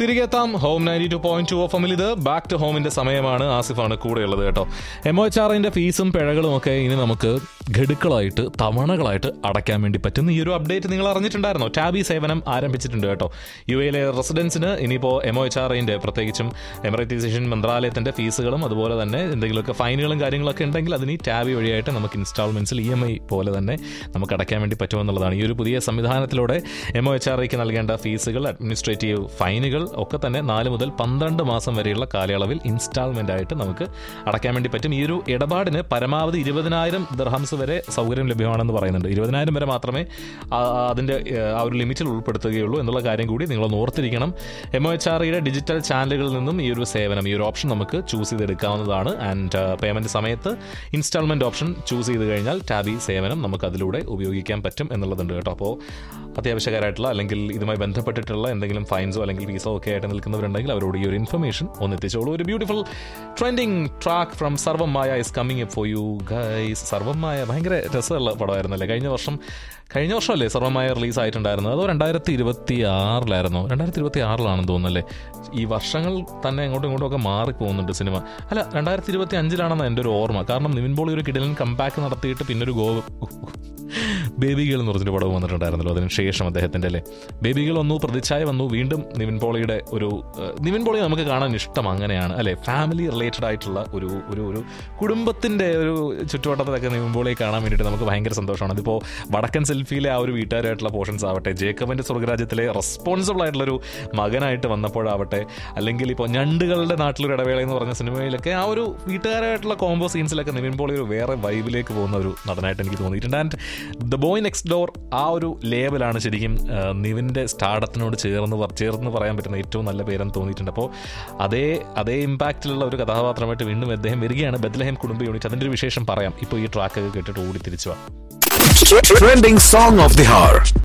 തിരികെ എത്താം home ninety two point two of ഇത് ബാക്ക് ടു ഹോമിന്റെ സമയമാണ് ആസിഫാണ് കൂടെയുള്ളത് കേട്ടോ എം ഒ എച്ച് ആറിന്റെ ഫീസും പിഴകളും ഒക്കെ ഇനി നമുക്ക് ഘടുക്കളായിട്ട് തവണകളായിട്ട് അടയ്ക്കാൻ വേണ്ടി പറ്റുന്ന ഈ ഒരു അപ്ഡേറ്റ് നിങ്ങൾ അറിഞ്ഞിട്ടുണ്ടായിരുന്നോ ടാബി സേവനം ആരംഭിച്ചിട്ടുണ്ട് കേട്ടോ യു എയിലെ റെസിഡൻസിന് ഇനിയിപ്പോൾ എം ഒ എച്ച് ആറിന്റെ പ്രത്യേകിച്ചും എമറൈറ്റൈസേഷൻ മന്ത്രാലയത്തിന്റെ ഫീസുകളും അതുപോലെ തന്നെ എന്തെങ്കിലുമൊക്കെ ഫൈനുകളും കാര്യങ്ങളൊക്കെ ഉണ്ടെങ്കിൽ അതിന് ഈ ടാബി വഴിയായിട്ട് നമുക്ക് ഇൻസ്റ്റാൾമെന്റ്സിൽ ഇ എം ഐ പോലെ തന്നെ നമുക്ക് അടയ്ക്കാൻ വേണ്ടി പറ്റുമെന്നുള്ളതാണ് ഈ ഒരു പുതിയ സംവിധാനത്തിലൂടെ എം ഒ എച്ച് ആർ ഐക്ക് നൽകേണ്ട ഫീസുകൾ അഡ്മിനിസ്ട്രേറ്റീവ് ഫൈനുകൾ ഒക്കെ തന്നെ നാല് മുതൽ പന്ത്രണ്ട് മാസം വരെയുള്ള കാലയളവിൽ ഇൻസ്റ്റാൾമെന്റ് ആയിട്ട് നമുക്ക് അടയ്ക്കാൻ വേണ്ടി പറ്റും ഈ ഒരു ഇടപാടിന് പരമാവധി ഇരുപതിനായിരം ദിർഹംസ് വരെ സൗകര്യം ലഭ്യമാണെന്ന് പറയുന്നുണ്ട് ഇരുപതിനായിരം വരെ മാത്രമേ ആ- ആ അതിന്റെ ഏഹ്, ആ ഒരു ലിമിറ്റിൽ ഉൾപ്പെടുത്തുകയുള്ളൂ എന്നുള്ള കാര്യം കൂടി നിങ്ങൾ ഓർത്തിരിക്കണം എം ഒ എച്ച് ആർ ഐയുടെ ഡിജിറ്റൽ ചാനലുകളിൽ നിന്നും ഈ ഒരു സേവനം ഈ ഒരു ഓപ്ഷൻ നമുക്ക് ചൂസ് ചെയ്തെടുക്കാവുന്നതാണ് ആൻഡ് പേയ്മെന്റ് സമയത്ത് ഇൻസ്റ്റാൾമെന്റ് ഓപ്ഷൻ ചൂസ് ചെയ്ത് കഴിഞ്ഞാൽ ടാബി സേവനം നമുക്ക് അതിലൂടെ ഉപയോഗിക്കാൻ പറ്റും എന്നുള്ളതുണ്ട് കേട്ടോ അപ്പോൾ അത്യാവശ്യക്കാരായിട്ടുള്ള അല്ലെങ്കിൽ ഇതുമായി ബന്ധപ്പെട്ടിട്ടുള്ള എന്തെങ്കിലും ഫൈൻസോ അല്ലെങ്കിൽ ഫീസോ ഒക്കെ ആയിട്ട് നിൽക്കുന്നവരുണ്ടെങ്കിൽ അവരോട് ഈ ഒരു ഇൻഫർമേഷൻ ഒന്ന് എത്തിച്ചോളൂ ഒരു beautiful trending track from Sarvamaya is coming for you guys Sarvamaya ഭയങ്കര രസമുള്ള പടമായിരുന്നല്ലേ കഴിഞ്ഞ വർഷം കഴിഞ്ഞ വർഷമല്ലേ സർവമായ റിലീസ് ആയിട്ടുണ്ടായിരുന്നത് അതോ രണ്ടായിരത്തി ഇരുപത്തി ആറിലായിരുന്നോ രണ്ടായിരത്തി ഇരുപത്തി ആറിലാണെന്ന് തോന്നുന്നല്ലേ ഈ വർഷങ്ങൾ തന്നെ അങ്ങോട്ടും ഇങ്ങോട്ടും ഒക്കെ മാറി പോകുന്നുണ്ട് സിനിമ അല്ല രണ്ടായിരത്തി ഇരുപത്തി അഞ്ചിലാണെന്ന് എൻ്റെ ഒരു ഓർമ്മ കാരണം നിവിൻ പോളി ഒരു കിടലൻ കംബാക്ക് നടത്തിയിട്ട് പിന്നെ ഒരു ഗോ ബേബി ഗേൾ എന്ന് പറഞ്ഞൊരു പടം വന്നിട്ടുണ്ടായിരുന്നല്ലോ അതിന് ശേഷം അദ്ദേഹത്തിന്റെ അല്ലേ ബേബി ഗേൾ വന്നു പ്രതിച്ഛായ വന്നു വീണ്ടും നിവിൻ പോളിയുടെ ഒരു ഏഹ്, നിവിൻ പോളി നമുക്ക് കാണാൻ ഇഷ്ടം അങ്ങനെയാണ് അല്ലെ ഫാമിലി റിലേറ്റഡ് ആയിട്ടുള്ള ഒരു ഒരു ഒരു കുടുംബത്തിന്റെ ഒരു ചുറ്റുവട്ടത്തിലൊക്കെ നിവിൻ പോളിയെ കാണാൻ വേണ്ടിയിട്ട് നമുക്ക് ഭയങ്കര സന്തോഷമാണ് അതിപ്പോൾ വടക്കൻ സെൽഫിയിലെ ആ ഒരു വീട്ടുകാരായിട്ടുള്ള പോർഷൻസ് ആവട്ടെ ജേക്കബിന്റെ സ്വർഗരാജ്യത്തിലെ റെസ്പോൺസിബിൾ ആയിട്ടുള്ള ഒരു മകനായിട്ട് വന്നപ്പോഴാവട്ടെ അല്ലെങ്കിൽ ഇപ്പോൾ ഞണ്ടുകളുടെ നാട്ടിലൊരു ഇടവേള എന്ന് പറഞ്ഞ സിനിമയിലൊക്കെ ആ ഒരു വീട്ടുകാരായിട്ടുള്ള കോംബോ സീൻസിലൊക്കെ നിവിൻ പോളി ഒരു വേറെ വൈബിലേക്ക് പോകുന്ന ഒരു നടനായിട്ട് എനിക്ക് തോന്നിയിട്ടുണ്ട് and the boy next door ആ ഒരു ലേബലാണ് ശരിക്കും ആ, നിവിൻ്റെ സ്റ്റാർഡത്തിനോട് ചേർന്ന് പ- ചേർന്ന് പറയാൻ പറ്റുന്ന ഏറ്റവും നല്ല പേരെന്ന് തോന്നിയിട്ടുണ്ട് അപ്പോൾ അതേ അതേ ഇമ്പാക്റ്റിലുള്ള ഒരു കഥാപാത്രമായിട്ട് വീണ്ടും അദ്ദേഹം വരികയാണ് ബദ്ലഹം കുടുംബ യൂണിറ്റ് അതിൻ്റെ ഒരു വിശേഷം പറയാം ഇപ്പോൾ ഈ ട്രാക്ക് കേട്ടിട്ട് ഓടി തിരിച്ചു വാ Trending song of the hour.